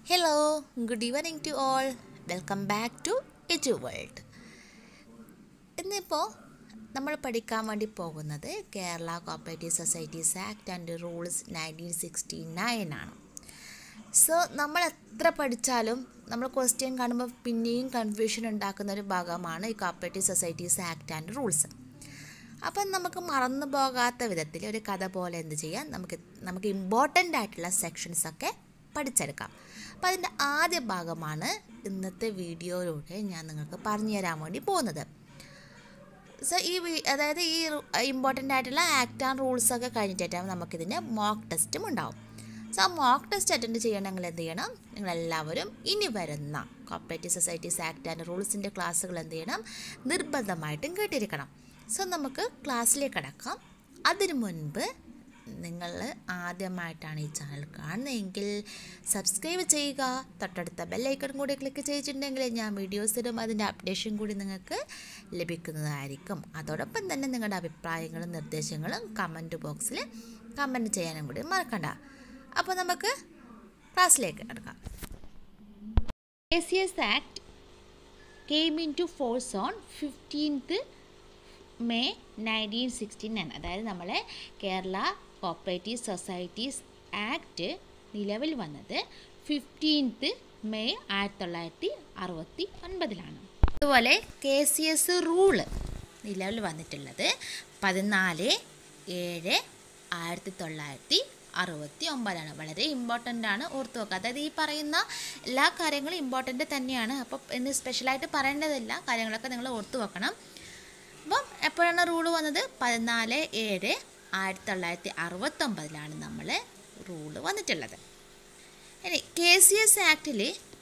hello good evening to all welcome back to Edu World ഇന്നിപ്പോൾ നമ്മൾ പഠിക്കാൻ വേണ്ടി പോകുന്നത് Kerala cooperative societies act and rules nineteen sixty nine ആണ് സോ നമ്മൾ എത്ര പഠിച്ചാലും നമ്മൾ ക്വസ്റ്റ്യൻ കാണുമ്പോൾ പിന്നെയും കൺഫ്യൂഷൻ ഉണ്ടാക്കുന്ന ഒരു ഭാഗമാണ് ഈ cooperative societies act and rules അപ്പം നമുക്ക് മറന്നു പോകാത്ത വിധത്തിൽ ഒരു കഥ പോലെ എന്ത് ചെയ്യാം നമുക്ക് നമുക്ക് ഇമ്പോർട്ടൻ്റ് ആയിട്ടുള്ള സെക്ഷൻസ് ഒക്കെ പഠിച്ചെടുക്കാം അപ്പം അതിൻ്റെ ആദ്യ ഭാഗമാണ് ഇന്നത്തെ വീഡിയോയിലൂടെ ഞാൻ നിങ്ങൾക്ക് പറഞ്ഞു തരാൻ വേണ്ടി പോകുന്നത് സോ ഈ വീ- അതായത് ഈ ഇമ്പോർട്ടൻ്റ് ആയിട്ടുള്ള ആക്ട് ആൻഡ് റൂൾസ് ഒക്കെ കഴിഞ്ഞിട്ടാണ് നമുക്കിതിൻ്റെ മോക്ക് ടെസ്റ്റും ഉണ്ടാവും സോ ആ മോക്ക് ടെസ്റ്റ് അറ്റൻഡ് ചെയ്യണമെങ്കിൽ എന്ത് ചെയ്യണം നിങ്ങളെല്ലാവരും ഇനി വരുന്ന കോപ്പറേറ്റീവ് സൊസൈറ്റീസ് ആക്ട് ആൻഡ് റൂൾസിൻ്റെ ക്ലാസ്സുകൾ എന്ത് ചെയ്യണം നിർബന്ധമായിട്ടും കേട്ടിരിക്കണം സോ നമുക്ക് ക്ലാസ്സിലേക്ക് കടക്കാം അതിനു മുൻപ് നിങ്ങൾ ആദ്യമായിട്ടാണ് ഈ ചാനൽ കാണുന്നതെങ്കിൽ സബ്സ്ക്രൈബ് ചെയ്യുക തൊട്ടടുത്ത ബെല്ലൈക്കൺ കൂടി ക്ലിക്ക് ചെയ്തിട്ടുണ്ടെങ്കിൽ ഞാൻ വീഡിയോസ് ഇടും അതിൻ്റെ അപ്ഡേഷൻ കൂടി നിങ്ങൾക്ക് ലഭിക്കുന്നതായിരിക്കും അതോടൊപ്പം തന്നെ നിങ്ങളുടെ അഭിപ്രായങ്ങളും നിർദ്ദേശങ്ങളും കമൻറ്റ് ബോക്സിൽ കമൻറ്റ് ചെയ്യാനും കൂടി മറക്കണ്ട അപ്പോൾ നമുക്ക് ക്ലാസ്സിലേക്ക് കിടക്കാം A C S act came into force on fifteenth May nineteen sixty nine അതായത് നമ്മളെ കേരള കോപ്പറേറ്റീവ് സൊസൈറ്റീസ് ആക്ട് നിലവിൽ വന്നത് ഫിഫ്റ്റീൻത്ത് മെയ് ആയിരത്തി തൊള്ളായിരത്തി അറുപത്തി ഒൻപതിലാണ് അതുപോലെ കെ സി എസ് റൂള് നിലവിൽ വന്നിട്ടുള്ളത് പതിനാല് ഏഴ് ആയിരത്തി തൊള്ളായിരത്തി അറുപത്തി ഒമ്പതാണ് വളരെ ഇമ്പോർട്ടൻ്റ് ആണ് ഓർത്ത് വെക്കുക അതായത് ഈ പറയുന്ന എല്ലാ കാര്യങ്ങളും ഇമ്പോർട്ടൻ്റ് തന്നെയാണ് അപ്പോൾ ഇന്ന് സ്പെഷ്യലായിട്ട് പറയേണ്ടതില്ല കാര്യങ്ങളൊക്കെ നിങ്ങൾ ഓർത്ത് വെക്കണം അപ്പം എപ്പോഴാണ് റൂള് വന്നത് പതിനാല് ഏഴ് ആയിരത്തി തൊള്ളായിരത്തി അറുപത്തൊമ്പതിലാണ് നമ്മൾ റൂള് വന്നിട്ടുള്ളത് ഇനി കെ സി എസ് ആക്ടിൽ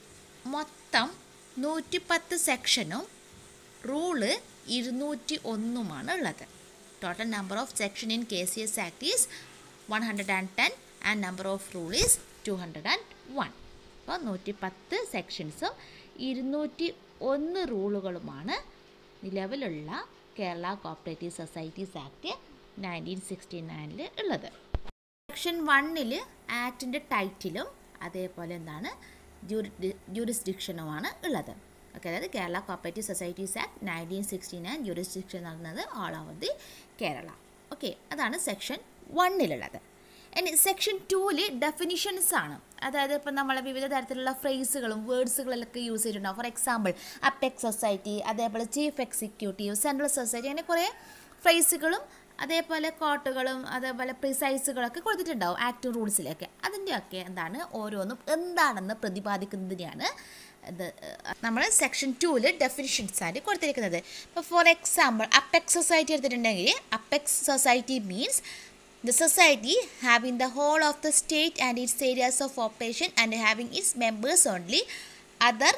മൊത്തം നൂറ്റിപ്പത്ത് സെക്ഷനും റൂള് ഇരുന്നൂറ്റി ഒന്നുമാണ് ഉള്ളത് total number of section in K C S act is one hundred and ten and number of rule is two hundred and one അപ്പോൾ നൂറ്റി പത്ത് സെക്ഷൻസും ഇരുന്നൂറ്റി ഒന്ന് റൂളുകളുമാണ് നിലവിലുള്ള Kerala cooperative societies act nineteen sixty നയനിൽ ഉള്ളത് സെക്ഷൻ വണ്ണിൽ ആക്ടിൻ്റെ ടൈറ്റിലും അതേപോലെ എന്താണ് ജൂറിസ്ഡിക്ഷനുമാണ് ഉള്ളത് ഓക്കെ അതായത് Kerala cooperative societies act nineteen sixty nine jurisdiction നടന്നത് all over the Kerala okay അതാണ് സെക്ഷൻ വണ്ണിലുള്ളത് ഇനി സെക്ഷൻ ടൂവിൽ ഡെഫിനിഷൻസ് ആണ് അതായത് ഇപ്പം നമ്മൾ വിവിധ തരത്തിലുള്ള ഫ്രേസുകളും വേർഡ്സുകളൊക്കെ യൂസ് ചെയ്തിട്ടുണ്ടാവും ഫോർ എക്സാമ്പിൾ അപ്പെക്സ് സൊസൈറ്റി അതേപോലെ ചീഫ് എക്സിക്യൂട്ടീവ് സെൻട്രൽ സൊസൈറ്റി അങ്ങനെ കുറേ ഫ്രേസുകളും അതേപോലെ കോട്ടുകളും അതേപോലെ പ്രിസൈസുകളൊക്കെ കൊടുത്തിട്ടുണ്ടാവും ആക്ട് റൂൾസിലൊക്കെ അതിൻ്റെയൊക്കെ എന്താണ് ഓരോന്നും എന്താണെന്ന് പ്രതിപാദിക്കുന്നതിനെയാണ് ഇത് നമ്മൾ സെക്ഷൻ ടൂവിൽ ഡെഫിനിഷൻസ് ആയിട്ട് കൊടുത്തിരിക്കുന്നത് ഇപ്പോൾ ഫോർ എക്സാമ്പിൾ അപ്പെക്സ് സൊസൈറ്റി എടുത്തിട്ടുണ്ടെങ്കിൽ apex society means The society having the whole of the state and its areas of operation and having its members only other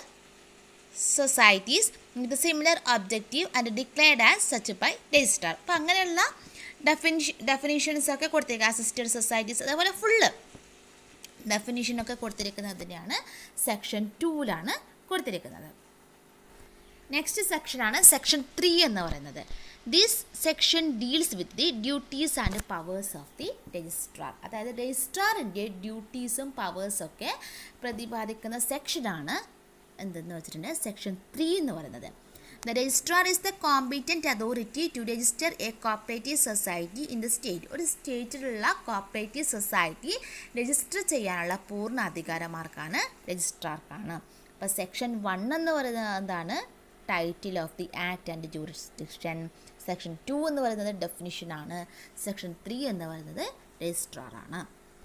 societies with a similar objective and declared as such by registrar അപ്പോൾ അങ്ങനെയുള്ള definition definitions ഒക്കെ കൊടുത്തിരിക്കുക assisted societies അതേപോലെ full ഡെഫിനിഷനൊക്കെ കൊടുത്തിരിക്കുന്നതിനെയാണ് section ടൂവിലാണ് കൊടുത്തിരിക്കുന്നത് next സെക്ഷനാണ് സെക്ഷൻ ത്രീ എന്ന് പറയുന്നത് this section deals with the duties and powers of the registrar അതായത് രജിസ്ട്രാറിൻ്റെ ഡ്യൂട്ടീസും പവേഴ്സും ഒക്കെ പ്രതിപാദിക്കുന്ന സെക്ഷനാണ് എന്തെന്ന് വെച്ചിട്ടുണ്ടെങ്കിൽ സെക്ഷൻ ത്രീ എന്ന് പറയുന്നത് the registrar is the competent authority to register a cooperative society in the state ഒരു സ്റ്റേറ്റിലുള്ള കോപ്പറേറ്റീവ് സൊസൈറ്റി രജിസ്റ്റർ ചെയ്യാനുള്ള പൂർണ്ണ അധികാരമാർക്കാണ് രജിസ്ട്രാർക്കാണ് അപ്പോൾ സെക്ഷൻ വൺ എന്ന് പറയുന്നത് എന്താണ് title of the act and jurisdiction section two എന്ന് പറയുന്നത് ഡെഫിനിഷനാണ് സെക്ഷൻ ത്രീ എന്ന് പറയുന്നത് രജിസ്ട്രാറാണ്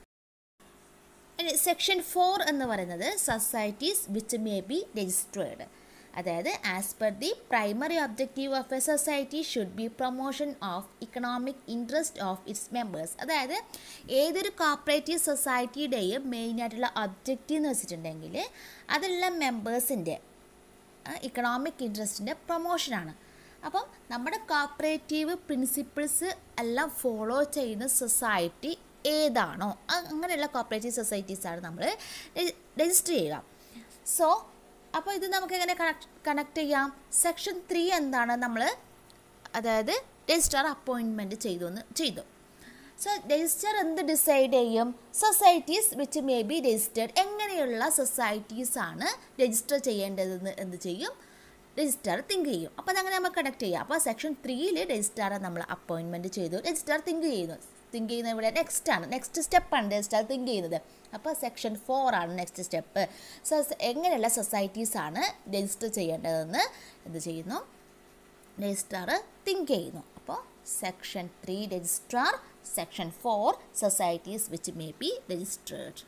ഇനി സെക്ഷൻ ഫോർ എന്ന് പറയുന്നത് societies which may be registered അതായത് as per the primary objective of a society should be promotion of economic interest of its members അതായത് ഏതൊരു കോപ്പറേറ്റീവ് സൊസൈറ്റിയുടെയും മെയിനായിട്ടുള്ള ഒബ്ജക്റ്റീവ് എന്ന് വെച്ചിട്ടുണ്ടെങ്കിൽ അതിലുള്ള മെമ്പേഴ്സിൻ്റെ ഇക്കണോമിക് ഇൻട്രസ്റ്റിൻ്റെ പ്രൊമോഷനാണ് അപ്പം നമ്മുടെ കോപ്പറേറ്റീവ് പ്രിൻസിപ്പിൾസ് എല്ലാം ഫോളോ ചെയ്യുന്ന സൊസൈറ്റി ഏതാണോ അ- അങ്ങനെയുള്ള കോപ്പറേറ്റീവ് സൊസൈറ്റീസാണ് നമ്മൾ രജിസ്റ്റർ ചെയ്യുക സോ അപ്പോൾ ഇത് നമുക്ക് എങ്ങനെ കണക്ട് കണക്ട് ചെയ്യാം സെക്ഷൻ ത്രീ എന്താണ് നമ്മൾ അതായത് രജിസ്ട്രാർ അപ്പോയിൻമെൻറ്റ് ചെയ്തു എന്ന് ചെയ്തു സോ രജിസ്റ്റർ എന്ത് ഡിസൈഡ് ചെയ്യും societies which may be registered എങ്ങനെയുള്ള സൊസൈറ്റീസ് ആണ് രജിസ്റ്റർ ചെയ്യേണ്ടതെന്ന് എന്ത് ചെയ്യും രജിസ്ട്രാർ തിങ്ക് ചെയ്യും അപ്പോൾ അതങ്ങനെ നമുക്ക് കണക്ട് ചെയ്യാം അപ്പോൾ സെക്ഷൻ ത്രീയിൽ രജിസ്ട്രാറെ നമ്മൾ അപ്പോയിൻമെൻറ്റ് ചെയ്തു രജിസ്ട്രാർ തിങ്ക് ചെയ്യുന്നു തിങ്ക് ചെയ്യുന്നത് ഇവിടെ നെക്സ്റ്റ് ആണ് നെക്സ്റ്റ് സ്റ്റെപ്പാണ് രജിസ്ട്രാർ തിങ്ക് ചെയ്യുന്നത് അപ്പോൾ സെക്ഷൻ ഫോർ ആണ് നെക്സ്റ്റ് സ്റ്റെപ്പ് സോ എങ്ങനെയുള്ള സൊസൈറ്റീസ് ആണ് രജിസ്റ്റർ ചെയ്യേണ്ടതെന്ന് എന്ത് ചെയ്യുന്നു രജിസ്ട്രാർ തിങ്ക് ചെയ്യുന്നു അപ്പോൾ section three registrar section four societies which may be registered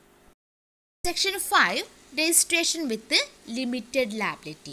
section five registration with limited liability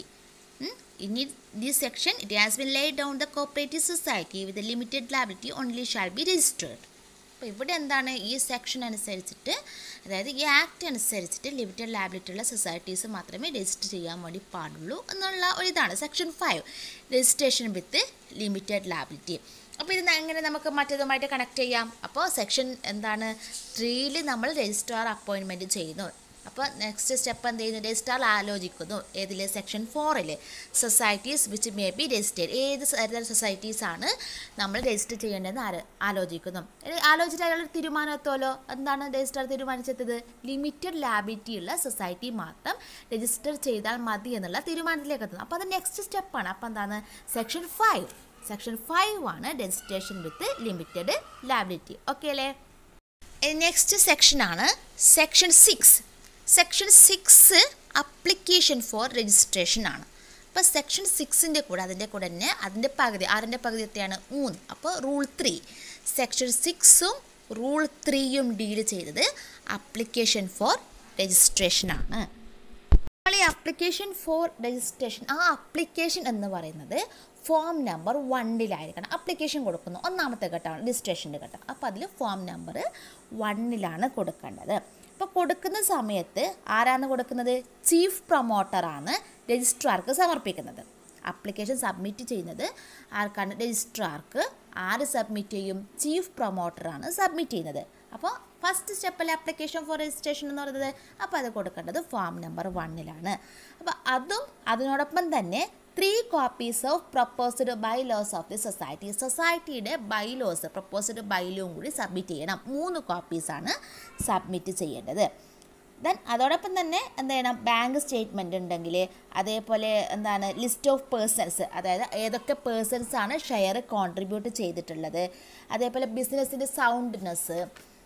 in it, this section it has been laid down the cooperative society with a limited liability only shall be registered അപ്പോൾ ഇവിടെ എന്താണ് ഈ section അനുസരിച്ചിട്ട് അതായത് ഈ act അനുസരിച്ചിട്ട് limited liability ഉള്ള societies മാത്രമേ രജിസ്റ്റർ ചെയ്യാൻ വേണ്ടി പാടുള്ളൂ എന്നുള്ള ഒരു ഇതാണ് section five registration with limited liability അപ്പോൾ ഇത് എങ്ങനെ നമുക്ക് മറ്റേതുമായിട്ട് കണക്ട് ചെയ്യാം അപ്പോൾ സെക്ഷൻ എന്താണ് ത്രീയിൽ നമ്മൾ രജിസ്ട്രാർ അപ്പോയിൻമെൻറ്റ് ചെയ്യുന്നു അപ്പോൾ നെക്സ്റ്റ് സ്റ്റെപ്പ് എന്ത് ചെയ്യുന്നു രജിസ്ട്രാർ ആലോചിക്കുന്നു ഏതിൽ സെക്ഷൻ ഫോറിൽ societies which may be registered ഏത് തരം സൊസൈറ്റീസ് ആണ് നമ്മൾ രജിസ്റ്റർ ചെയ്യേണ്ടതെന്ന് ആലോ ആലോചിക്കുന്നു ആലോചിച്ചിട്ട് അയാൾ തീരുമാനം എത്തുമല്ലോ എന്താണ് രജിസ്ട്രാർ തീരുമാനിച്ചത് ലിമിറ്റഡ് ലാബിലിറ്റി ഉള്ള സൊസൈറ്റി മാത്രം രജിസ്റ്റർ ചെയ്താൽ മതി എന്നുള്ള തീരുമാനത്തിലേക്ക് എത്തുന്നു അപ്പോൾ അത് നെക്സ്റ്റ് സ്റ്റെപ്പാണ് അപ്പോൾ എന്താണ് സെക്ഷൻ ഫൈവ് സെക്ഷൻ ഫൈവ് ആണ് registration with limited liability okay അല്ലേ നെക്സ്റ്റ് സെക്ഷനാണ് section six section six application for registration ആണ് അപ്പോൾ സെക്ഷൻ സിക്സിൻ്റെ കൂടെ അതിൻ്റെ കൂടെ തന്നെ അതിൻ്റെ പകുതി ആറിൻ്റെ പകുതി എത്രയാണ് മൂന്ന് അപ്പോൾ റൂൾ ത്രീ സെക്ഷൻ സിക്സും റൂൾ ത്രീയും ഡീൽ ചെയ്തത് അപ്ലിക്കേഷൻ ഫോർ രജിസ്ട്രേഷൻ ആണ് നമ്മൾ ഈ അപ്ലിക്കേഷൻ ഫോർ രജിസ്ട്രേഷൻ ആ അപ്ലിക്കേഷൻ എന്ന് പറയുന്നത് ഫോം നമ്പർ വണ്ണിലായിരിക്കണം അപ്ലിക്കേഷൻ കൊടുക്കുന്നു ഒന്നാമത്തെ ഘട്ടമാണ് രജിസ്ട്രേഷൻ്റെ ഘട്ടം അപ്പോൾ അതിൽ ഫോം നമ്പർ വണ്ണിലാണ് കൊടുക്കേണ്ടത് അപ്പോൾ കൊടുക്കുന്ന സമയത്ത് ആരാണ് കൊടുക്കുന്നത് ചീഫ് പ്രൊമോട്ടറാണ് രജിസ്ട്രാർക്ക് സമർപ്പിക്കുന്നത് അപ്ലിക്കേഷൻ സബ്മിറ്റ് ചെയ്യുന്നത് ആർക്കാണ് രജിസ്ട്രാർക്ക് ആര് സബ്മിറ്റ് ചെയ്യും ചീഫ് പ്രൊമോട്ടറാണ് സബ്മിറ്റ് ചെയ്യുന്നത് അപ്പോൾ ഫസ്റ്റ് സ്റ്റെപ്പിലെ അപ്ലിക്കേഷൻ ഫോർ രജിസ്ട്രേഷൻ എന്ന് പറയുന്നത് അപ്പോൾ അത് കൊടുക്കേണ്ടത് ഫോം നമ്പർ വണ്ണിലാണ് അപ്പോൾ അതും അതിനോടൊപ്പം തന്നെ three copies of proposed bylaws of the society സൊസൈറ്റിയുടെ ബൈ ലോസ് പ്രപ്പോസ്ഡ് ബൈലോയും കൂടി സബ്മിറ്റ് ചെയ്യണം മൂന്ന് കോപ്പീസാണ് സബ്മിറ്റ് ചെയ്യേണ്ടത് ദെൻ അതോടൊപ്പം തന്നെ എന്ത് ചെയ്യണം ബാങ്ക് സ്റ്റേറ്റ്മെൻറ്റ് ഉണ്ടെങ്കിൽ അതേപോലെ എന്താണ് ലിസ്റ്റ് ഓഫ് പേഴ്സൺസ് അതായത് ഏതൊക്കെ പേഴ്സൺസ് ആണ് ഷെയർ കോൺട്രിബ്യൂട്ട് ചെയ്തിട്ടുള്ളത് അതേപോലെ ബിസിനസ്സിൻ്റെ സൗണ്ട്നെസ്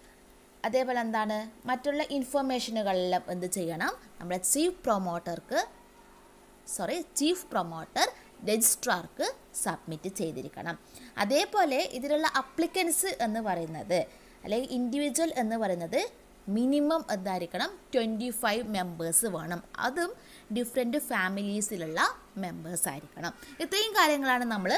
അതേപോലെ എന്താണ് മറ്റുള്ള ഇൻഫർമേഷനുകളെല്ലാം എന്ത് ചെയ്യണം നമ്മുടെ ചീഫ് പ്രൊമോട്ടർക്ക് സോറി ചീഫ് പ്രൊമോട്ടർ രജിസ്ട്രാർക്ക് സബ്മിറ്റ് ചെയ്തിരിക്കണം അതേപോലെ ഇതിലുള്ള അപ്ലിക്കൻസ് എന്ന് പറയുന്നത് അല്ലെങ്കിൽ ഇൻഡിവിജ്വൽ എന്ന് പറയുന്നത് മിനിമം എന്തായിരിക്കണം ട്വൻറ്റി ഫൈവ് മെമ്പേഴ്സ് വേണം അതും ഡിഫറെൻറ്റ് ഫാമിലീസിലുള്ള മെമ്പേഴ്സ് ആയിരിക്കണം ഇത്രയും കാര്യങ്ങളാണ് നമ്മൾ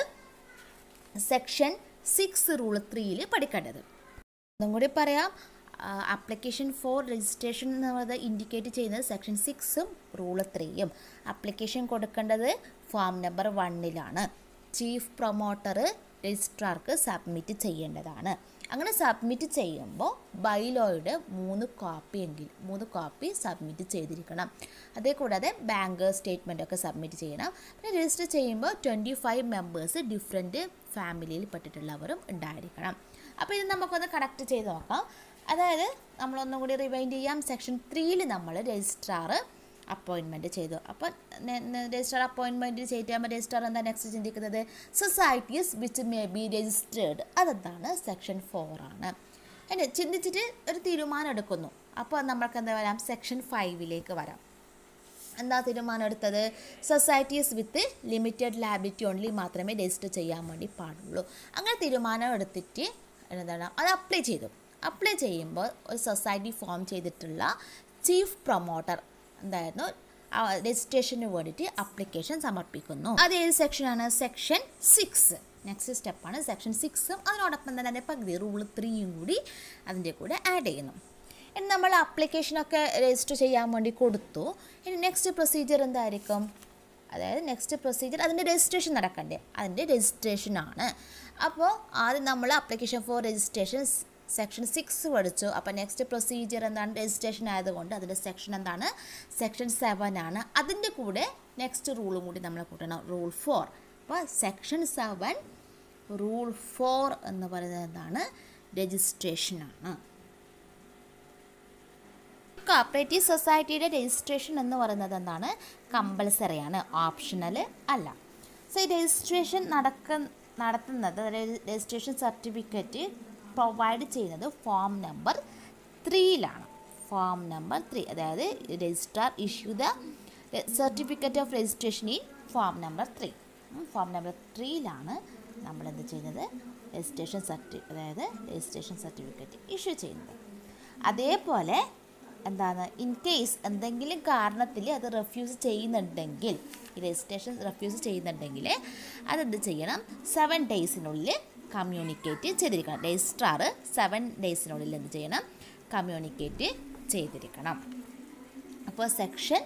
സെക്ഷൻ സിക്സ് റൂൾ ത്രീയിൽ പഠിക്കേണ്ടത് ഒന്നും കൂടി പറയാം അപ്ലിക്കേഷൻ ഫോർ രജിസ്ട്രേഷൻ എന്ന് പറയുന്നത് ഇൻഡിക്കേറ്റ് ചെയ്യുന്നത് സെക്ഷൻ സിക്സും റൂൾ ത്രീയും അപ്ലിക്കേഷൻ കൊടുക്കേണ്ടത് ഫോം നമ്പർ വണ്ണിലാണ് ചീഫ് പ്രൊമോട്ടർ രജിസ്ട്രാർക്ക് സബ്മിറ്റ് ചെയ്യേണ്ടതാണ് അങ്ങനെ സബ്മിറ്റ് ചെയ്യുമ്പോൾ ബൈലോയുടെ മൂന്ന് കോപ്പി എങ്കിൽ മൂന്ന് കോപ്പി സബ്മിറ്റ് ചെയ്തിരിക്കണം അതേ കൂടാതെ ബാങ്ക് സ്റ്റേറ്റ്മെൻ്റ് ഒക്കെ സബ്മിറ്റ് ചെയ്യണം പിന്നെ രജിസ്റ്റർ ചെയ്യുമ്പോൾ ട്വൻറ്റി ഫൈവ് മെമ്പേഴ്സ് ഡിഫറെൻറ്റ് ഫാമിലിയിൽ പെട്ടിട്ടുള്ളവരും ഉണ്ടായിരിക്കണം അപ്പോൾ ഇത് നമുക്കൊന്ന് കണക്ട് ചെയ്ത് നോക്കാം അതായത് നമ്മളൊന്നും കൂടി റിവൈൻഡ് ചെയ്യാം സെക്ഷൻ ത്രീയിൽ നമ്മൾ രജിസ്ട്രാർ അപ്പോയിൻമെൻറ്റ് ചെയ്തു അപ്പോൾ രജിസ്ട്രാർ അപ്പോയിൻമെൻറ്റ് ചെയ്തിട്ട് രജിസ്ട്രാർ എന്താ നെക്സ്റ്റ് ചിന്തിക്കുന്നത് societies which may be registered അതെന്താണ് സെക്ഷൻ ഫോർ ആണ് എന്നെ ചിന്തിച്ചിട്ട് ഒരു തീരുമാനം എടുക്കുന്നു അപ്പോൾ നമ്മൾക്ക് എന്താ വരാം സെക്ഷൻ ഫൈവിലേക്ക് വരാം എന്താ തീരുമാനം എടുത്തത് societies with limited liability only മാത്രമേ രജിസ്റ്റർ ചെയ്യാൻ വേണ്ടി പാടുള്ളൂ അങ്ങനെ തീരുമാനം എടുത്തിട്ട് എന്താണ് അത് അപ്ലൈ ചെയ്തു അപ്ലൈ ചെയ്യുമ്പോൾ ഒരു സൊസൈറ്റി ഫോം ചെയ്തിട്ടുള്ള ചീഫ് പ്രൊമോട്ടർ എന്തായിരുന്നു രജിസ്ട്രേഷന് വേണ്ടിയിട്ട് അപ്ലിക്കേഷൻ സമർപ്പിക്കുന്നു അത് ഏത് സെക്ഷനാണ് സെക്ഷൻ സിക്സ് നെക്സ്റ്റ് സ്റ്റെപ്പാണ് സെക്ഷൻ സിക്സും അതിനോടൊപ്പം തന്നെ അതിൻ്റെ പകുതി റൂൾ ത്രീയും കൂടി അതിൻ്റെ കൂടെ ആഡ് ചെയ്യുന്നു ഇനി നമ്മൾ ആപ്ലിക്കേഷനൊക്കെ രജിസ്റ്റർ ചെയ്യാൻ വേണ്ടി കൊടുത്തു ഇനി നെക്സ്റ്റ് പ്രൊസീജിയർ എന്തായിരിക്കും അതായത് നെക്സ്റ്റ് പ്രൊസീജിയർ അതിൻ്റെ രജിസ്ട്രേഷൻ നടക്കണ്ടേ അതിൻ്റെ രജിസ്ട്രേഷൻ ആണ് അപ്പോൾ ആദ്യം നമ്മൾ application for registration section six പഠിച്ചു അപ്പോൾ നെക്സ്റ്റ് പ്രൊസീജിയർ എന്താണ് രജിസ്ട്രേഷൻ ആയതുകൊണ്ട് അതിൻ്റെ സെക്ഷൻ എന്താണ് സെക്ഷൻ സെവൻ ആണ് അതിൻ്റെ കൂടെ നെക്സ്റ്റ് റൂളും കൂടി നമ്മൾ കൂട്ടണം റൂൾ ഫോർ അപ്പോൾ സെക്ഷൻ സെവൻ റൂൾ ഫോർ എന്ന് പറയുന്നത് എന്താണ് രജിസ്ട്രേഷനാണ് കോപ്പറേറ്റീവ് സൊസൈറ്റിയുടെ രജിസ്ട്രേഷൻ എന്ന് പറയുന്നത് എന്താണ് കമ്പൽസറിയാണ് ഓപ്ഷണൽ അല്ല സോ ഈ രജിസ്ട്രേഷൻ നടക്ക നടത്തുന്നത് രജിസ്ട്രേഷൻ സർട്ടിഫിക്കറ്റ് പ്രൊവൈഡ് ചെയ്യുന്നത് ഫോം നമ്പർ ത്രീയിലാണ് ഫോം നമ്പർ ത്രീ അതായത് registrar issue the certificate of registration ഈ form number three form number ത്രീയിലാണ് നമ്മൾ എന്ത് ചെയ്യുന്നത് രജിസ്ട്രേഷൻ സർട്ടി അതായത് രജിസ്ട്രേഷൻ സർട്ടിഫിക്കറ്റ് ഇഷ്യൂ ചെയ്യുന്നത് അതേപോലെ എന്താണ് ഇൻ കേസ് എന്തെങ്കിലും കാരണത്തിൽ അത് റെഫ്യൂസ് ചെയ്യുന്നുണ്ടെങ്കിൽ ഈ രജിസ്ട്രേഷൻ റെഫ്യൂസ് ചെയ്യുന്നുണ്ടെങ്കിൽ അതെന്ത് ചെയ്യണം സെവൻ ഡേയ്സിനുള്ളിൽ കമ്മ്യൂണിക്കേറ്റ് ചെയ്തിരിക്കണം രജിസ്ട്രാർ സെവൻ ഡേയ്സിനുള്ളിൽ എന്ത് ചെയ്യണം കമ്മ്യൂണിക്കേറ്റ് ചെയ്തിരിക്കണം അപ്പോൾ സെക്ഷൻ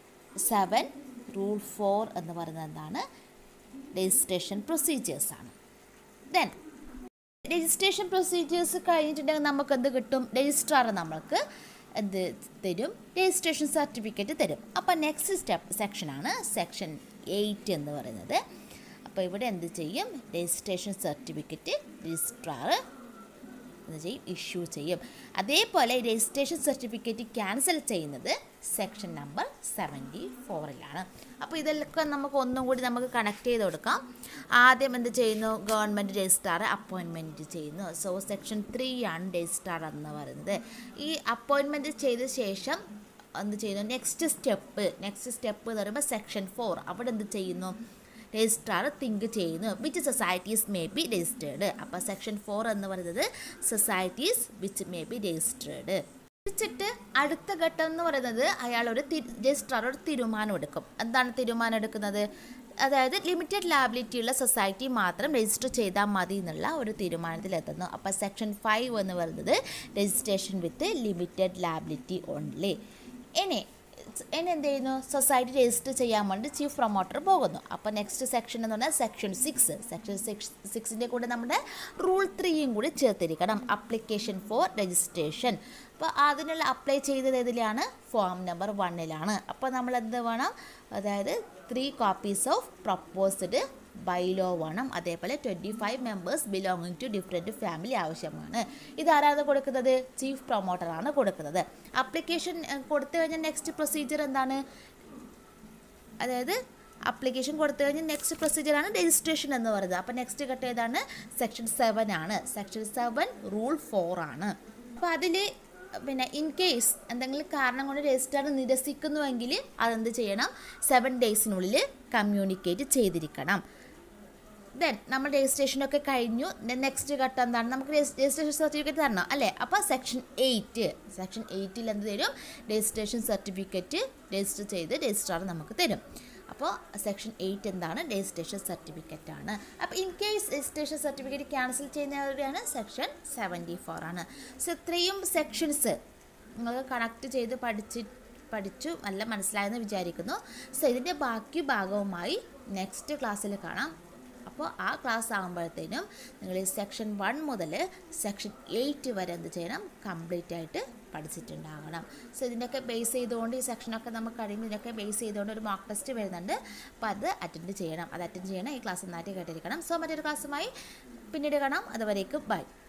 സെവൻ റൂൾ ഫോർ എന്ന് പറയുന്നത് എന്താണ് രജിസ്ട്രേഷൻ പ്രൊസീജിയേഴ്സാണ് ദെൻ രജിസ്ട്രേഷൻ പ്രൊസീജിയേഴ്സ് കഴിഞ്ഞിട്ടുണ്ടെങ്കിൽ നമുക്ക് എന്ത് കിട്ടും രജിസ്ട്രാർ നമ്മൾക്ക് എന്ത് തരും രജിസ്ട്രേഷൻ സർട്ടിഫിക്കറ്റ് തരും അപ്പോൾ നെക്സ്റ്റ് സ്റ്റെപ്പ് സെക്ഷനാണ് സെക്ഷൻ എയ്റ്റ് എന്ന് പറയുന്നത് അപ്പോൾ ഇവിടെ എന്ത് ചെയ്യും രജിസ്ട്രേഷൻ സർട്ടിഫിക്കറ്റ് രജിസ്ട്രാർ എന്ത് ചെയ്യും ഇഷ്യൂ ചെയ്യും അതേപോലെ രജിസ്ട്രേഷൻ സർട്ടിഫിക്കറ്റ് ക്യാൻസൽ ചെയ്യുന്നത് സെക്ഷൻ നമ്പർ സെവൻറ്റി ഫോറിലാണ് അപ്പോൾ ഇതൊക്കെ നമുക്ക് ഒന്നും കൂടി നമുക്ക് കണക്ട് ചെയ്ത് കൊടുക്കാം ആദ്യം എന്ത് ചെയ്യുന്നു ഗവൺമെൻറ് രജിസ്ട്രാർ അപ്പോയിൻമെൻറ്റ് ചെയ്യുന്നു സോ സെക്ഷൻ ത്രീ ആണ് രജിസ്ട്രാർ എന്ന് പറയുന്നത് ഈ അപ്പോയിൻമെൻറ്റ് ചെയ്ത ശേഷം എന്ത് ചെയ്യുന്നു നെക്സ്റ്റ് സ്റ്റെപ്പ് നെക്സ്റ്റ് സ്റ്റെപ്പ് എന്ന് പറയുമ്പോൾ സെക്ഷൻ ഫോർ അവിടെ എന്ത് ചെയ്യുന്നു രജിസ്ട്രാർ തിങ്ക് ചെയ്യുന്നു which societies may be registered അപ്പോൾ സെക്ഷൻ ഫോർ എന്ന് പറയുന്നത് societies which may be registered വെച്ചിട്ട് അടുത്ത ഘട്ടം എന്ന് പറയുന്നത് അയാൾ ഒരു രജിസ്ട്രാർ ഒരു തീരുമാനം എടുക്കും എന്താണ് തീരുമാനം എടുക്കുന്നത് അതായത് ലിമിറ്റഡ് ലാബിലിറ്റി ഉള്ള സൊസൈറ്റി മാത്രം രജിസ്റ്റർ ചെയ്താൽ മതി എന്നുള്ള ഒരു തീരുമാനത്തിലെത്തുന്നു അപ്പോൾ സെക്ഷൻ ഫൈവ് എന്ന് പറയുന്നത് registration with limited liability only ഇനി ഇനി എന്ത് ചെയ്യുന്നു സൊസൈറ്റി രജിസ്റ്റർ ചെയ്യാൻ വേണ്ടി ചീഫ് പ്രൊമോട്ടർ പോകുന്നു അപ്പോൾ നെക്സ്റ്റ് സെക്ഷൻ എന്ന് പറഞ്ഞാൽ സെക്ഷൻ സിക്സ് സെക്ഷൻ സിക്സ് സിക്സിൻ്റെ കൂടെ നമ്മുടെ റൂൾ ത്രീയും കൂടി ചേർത്തിരിക്കണം അപ്ലിക്കേഷൻ ഫോർ രജിസ്ട്രേഷൻ അപ്പോൾ അതിനുള്ള അപ്ലൈ ചെയ്തത് ഏതിലാണ് ഫോം നമ്പർ വണ്ണിലാണ് അപ്പോൾ നമ്മൾ എന്ത് വേണം അതായത് three copies of proposed bylaw വേണം അതേപോലെ twenty five members belonging to different family ആവശ്യമാണ് ഇതാരാണ് കൊടുക്കുന്നത് ചീഫ് പ്രൊമോട്ടറാണ് കൊടുക്കുന്നത് അപ്ലിക്കേഷൻ കൊടുത്തു കഴിഞ്ഞാൽ നെക്സ്റ്റ് പ്രൊസീജിയർ എന്താണ് അതായത് അപ്ലിക്കേഷൻ കൊടുത്തു കഴിഞ്ഞാൽ നെക്സ്റ്റ് പ്രൊസീജിയറാണ് രജിസ്ട്രേഷൻ എന്ന് പറയുന്നത് അപ്പോൾ നെക്സ്റ്റ് ഘട്ടം ഏതാണ് സെക്ഷൻ സെവൻ ആണ് സെക്ഷൻ സെവൻ റൂൾ ഫോർ ആണ് അപ്പോൾ അതിൽ പിന്നെ ഇൻ കേസ് എന്തെങ്കിലും കാരണം കൊണ്ട് രജിസ്റ്റർ നിരസിക്കുന്നുവെങ്കിൽ അതെന്ത് ചെയ്യണം സെവൻ ഡേയ്സിനുള്ളിൽ കമ്മ്യൂണിക്കേറ്റ് ചെയ്തിരിക്കണം ദെൻ നമ്മൾ രജിസ്ട്രേഷനൊക്കെ കഴിഞ്ഞു നെക്സ്റ്റ് ഘട്ടം എന്താണ് നമുക്ക് രജിസ്ട്രേഷൻ സർട്ടിഫിക്കറ്റ് തരണം അല്ലേ അപ്പോൾ സെക്ഷൻ എയ്റ്റ് സെക്ഷൻ എയ്റ്റിൽ എന്ത് തരും രജിസ്ട്രേഷൻ സർട്ടിഫിക്കറ്റ് രജിസ്റ്റർ ചെയ്ത് രജിസ്ട്രാർ നമുക്ക് തരും അപ്പോൾ സെക്ഷൻ എയ്റ്റ് എന്താണ് രജിസ്ട്രേഷൻ സർട്ടിഫിക്കറ്റ് ആണ് അപ്പോൾ in case registration certificate cancel ചെയ്യുന്നവരുടെയാണ് സെക്ഷൻ സെവൻറ്റി ഫോർ ആണ് സോ ഇത്രയും സെക്ഷൻസ് നിങ്ങൾക്ക് കണക്ട് ചെയ്ത് പഠിച്ച് പഠിച്ചു നല്ല മനസ്സിലായെന്ന് വിചാരിക്കുന്നു സോ ഇതിൻ്റെ ബാക്കി ഭാഗവുമായി നെക്സ്റ്റ് ക്ലാസ്സിൽ കാണാം അപ്പോൾ ആ ക്ലാസ് ആകുമ്പോഴത്തേനും നിങ്ങൾ ഈ സെക്ഷൻ വൺ മുതൽ സെക്ഷൻ എയ്റ്റ് വരെ എന്ത് ചെയ്യണം കംപ്ലീറ്റ് ആയിട്ട് പഠിച്ചിട്ടുണ്ടാകണം സോ ഇതിൻ്റെയൊക്കെ ബേസ് ചെയ്തുകൊണ്ട് ഈ സെക്ഷനൊക്കെ നമുക്ക് കഴിയുമ്പോൾ ഇതിനൊക്കെ ബേസ് ചെയ്തുകൊണ്ട് ഒരു മോക്ക് ടെസ്റ്റ് വരുന്നുണ്ട് അപ്പോൾ അത് അറ്റൻഡ് ചെയ്യണം അത് അറ്റൻഡ് ചെയ്യണം ഈ ക്ലാസ് നന്നായിട്ട് കേട്ടിരിക്കണം സോ മറ്റൊരു ക്ലാസ്സുമായി പിന്നീട് കാണാം അതുവരേക്കും ബൈ